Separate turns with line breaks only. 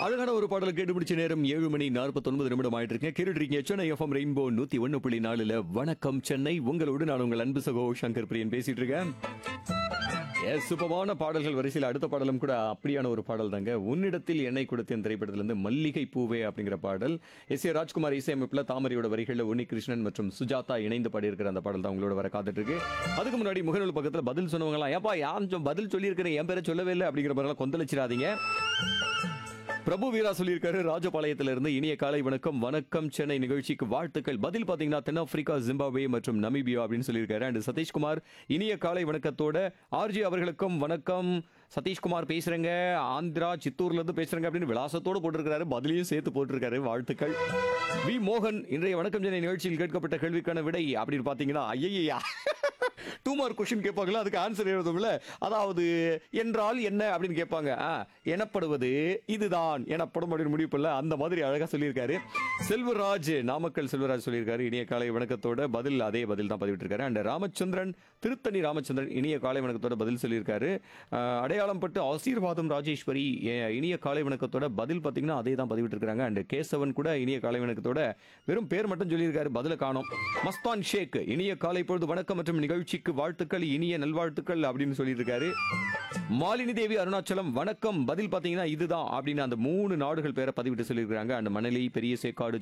அழகான ஒரு பாடலை கேட்டு பிடிச்ச நேரம் ஏழு மணி நாற்பத்தொன்பது நிமிடம் ஆயிட்டு இருக்கேன் கேட்டுருக்கீங்க சென்னை எஃப்எம் ரெயின்போ நூத்தி ஒன்னு புள்ளி நாலுல வணக்கம் சென்னை உங்களோடு நான் உங்கள் அன்பு சகோ சங்கர் பிரியன் பேசிட்டு இருக்கேன் எஸ் சூப்பமான பாடல்கள் வரிசையில் அடுத்த பாடலும் கூட அப்படியான ஒரு பாடல் தாங்க உன்னிடத்தில் எண்ணெய் கொடுத்தேன் திரைப்படத்திலிருந்து மல்லிகை பூவே அப்படிங்கிற பாடல் எஸ் ஏ ராஜ்குமார் இசையமைப்பில் தாமரையோட வரிகளில் உன்னி கிருஷ்ணன் மற்றும் சுஜாதா இணைந்து பாடியிருக்கிற அந்த பாடல் தான் உங்களோட வர காத்துட்டு இருக்கு அதுக்கு முன்னாடி முகநூல் பக்கத்தில் பதில் சொன்னவங்களாம் ஏப்பா யாரும் சொ- பதில் சொல்லியிருக்கிறேன் என் பேரை சொல்லவே இல்லை அப்படிங்கிற மாதிரிலாம் கொந்தளிச்சிடாதீங்க பிரபு வீரா சொல்லியிருக்காரு ராஜபாளையத்துல இருந்து இனிய காலை வணக்கம் வணக்கம் சென்னை நிகழ்ச்சிக்கு வாழ்த்துக்கள் பதில் பாத்தீங்கன்னா தென்னாப்பிரிக்கா ஜிம்பாப்வே மற்றும் நமீபியா அப்படின்னு சொல்லியிருக்காரு அண்ட் சதீஷ்குமார் இனிய காலை வணக்கத்தோட ஆர்ஜி அவர்களுக்கும் வணக்கம் சதீஷ்குமார் பேசுறேங்க ஆந்திரா சித்தூர்ல இருந்து பேசுறேங்க அப்படின்னு விலாசத்தோடு போட்டிருக்காரு பதிலையும் சேர்த்து போட்டிருக்காரு வாழ்த்துக்கள் வி மோகன் இன்றைய வணக்கம் சென்னை நிகழ்ச்சியில் கேட்கப்பட்ட கேள்விக்கான விடை அப்படின்னு பாத்தீங்கன்னா ஐயையா டூ மார்க் கொஸ்டின் கேட்பாங்களா அதுக்கு ஆன்சர் எழுதும்ல அதாவது என்றால் என்ன அப்படின்னு கேட்பாங்க ஆ, எனப்படுவது இதுதான் எனப்படும் அப்படின்னு முடிவு பண்ணல அந்த மாதிரி அழகா சொல்லியிருக்காரு செல்வராஜ் நாமக்கல் செல்வராஜ் சொல்லியிருக்காரு இனிய காலை வணக்கத்தோட பதில் அதே பதில் தான் பதிவிட்டிருக்காரு அண்ட் ராமச்சந்திரன் திருத்தணி ராமச்சந்திரன் இனிய காலை வணக்கத்தோட பதில் சொல்லியிருக்காரு ஆ, அடையாளம் பட்டு ஆசீர்வாதம் ராஜேஸ்வரி எ, இனிய காலை வணக்கத்தோட பதில் பார்த்தீங்கன்னா அதே தான் பதிவிட்டிருக்காங்க அண்ட் கேசவன் கூட இனிய காலை வணக்கத்தோட வெறும் பேர் மட்டும் சொல்லியிருக்காரு பதில காணோம் மஸ்தான் ஷேக் இனிய காலை பொழுது வணக்கம் மற்றும் நிகழ்ச்சிக்கு வாழ்த்துக்கள் இனிய நல்வாழ்த்துக்கள் அப்படின்னு சொல்லியிருக்காரு மாலினி தேவி அருணாச்சலம் வணக்கம் பதில் பார்த்தீங்கன்னா இதுதான் அப்படின்னு அந்த மூணு நாடுகள் பேரை பதிவிட்டு சொல்லியிருக்காங்க அந்த மணலி பெரிய சேக்காடு